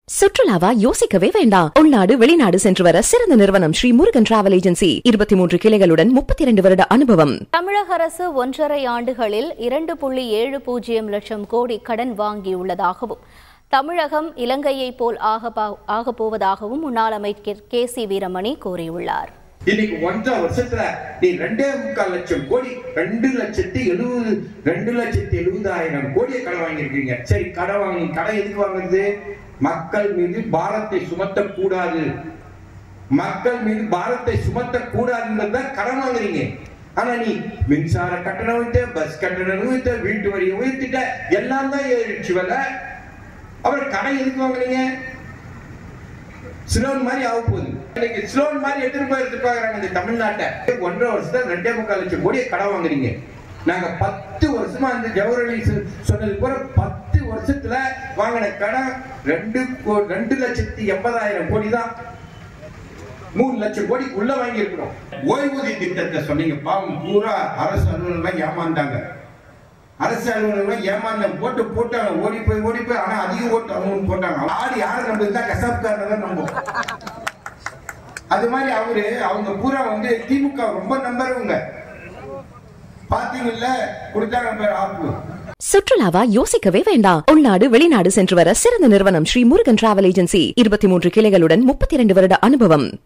சுற்றுலாவா யோசிக்கவே வேண்டாம் உள்நாடு வெளிநாடு சென்று வர சிறந்த நிறுவனம் ஸ்ரீ முருகன் டிராவல் ஏஜென்சி இருபத்தி மூன்று கிளைகளுடன் முப்பத்தி இரண்டு வருட அனுபவம் தமிழக அரசு ஒன்றரை ஆண்டுகளில் இரண்டு புள்ளி ஏழு பூஜ்ஜியம் லட்சம் கோடி கடன் வாங்கியுள்ளதாகவும் தமிழகம் இலங்கையைப் போல் ஆகப் ஆகப்போவதாகவும் முன்னாள் அமைச்சர் கே சி வீரமணி கூறியுள்ளார் இன்னைக்கு ஒன்றரை வருஷத்துல நீ ரெண்டே முக்கால் லட்சம் கோடி ரெண்டு லட்சத்தி எழுபது ரெண்டு லட்சத்தி எழுபதாயிரம் கோடியை கடன் வாங்கியிருக்கீங்க சரி கடன் வாங்கி கடன் எதுக்கு வாங்குறது மக்கள் மீது பாரத்தை சுமத்த கூடாது மக்கள் மீது பாரத்தை சுமத்த கூடாதுன்றத கடன் வாங்குறீங்க ஆனா நீ மின்சார கட்டணம் வைத்த பஸ் கட்டணம் வைத்த வீட்டு வரியை உயர்த்திட்ட எல்லாம் தான் ஏறிடுச்சு விலை அப்புறம் கடன் எதுக்கு வாங்குறீங்க ஸ்லோன் மாதிரி ஆக போகுது இன்னைக்கு ஸ்லோன் மாதிரி எடுத்துட்டு போய் எடுத்து பாக்குறாங்க இந்த தமிழ்நாட்டை ஒன்றரை வருஷத்துல ரெண்டே முக்கால் லட்சம் கோடியை கடன் வாங்குறீங்க நாங்க பத்து வருஷமா அந்த ஜவஹர்லி சொன்னது போல பத்து வருஷத்துல வாங்கின கடன் ரெண்டு கோ- ரெண்டு லட்சத்தி எண்பதாயிரம் கோடி தான் மூணு லட்சம் கோடி உள்ள வாங்கி இருக்கிறோம் ஓய்வூதிய திட்டத்தை சொன்னீங்க பாவம் பூரா அரசு அலுவலகம் ஏமாந்தாங்க அரசு அலுவலகம் ஏமாந்த போட்டு போட்டாங்க ஓடி போய் ஓடி போய் ஆனா அதிக ஓட்டு அவங்க போட்டாங்க ஆடு யாரை நம்புதுன்னா கசாப்காரனை தான் நம்பும் அது மாதிரி அவரு அவங்க பூரா வந்து திமுக ரொம்ப நம்புறவங்க பாத்தீங்கல்ல கொடுத்தாங்க பாரு ஆப்பு சுற்றுலாவா யோசிக்கவே வேண்டாம் உள்நாடு வெளிநாடு சென்று வர சிறந்த நிறுவனம் ஸ்ரீ முருகன் டிராவல் ஏஜென்சி இருபத்தி மூன்று கிளைகளுடன் முப்பத்தி இரண்டு வருட அனுபவம்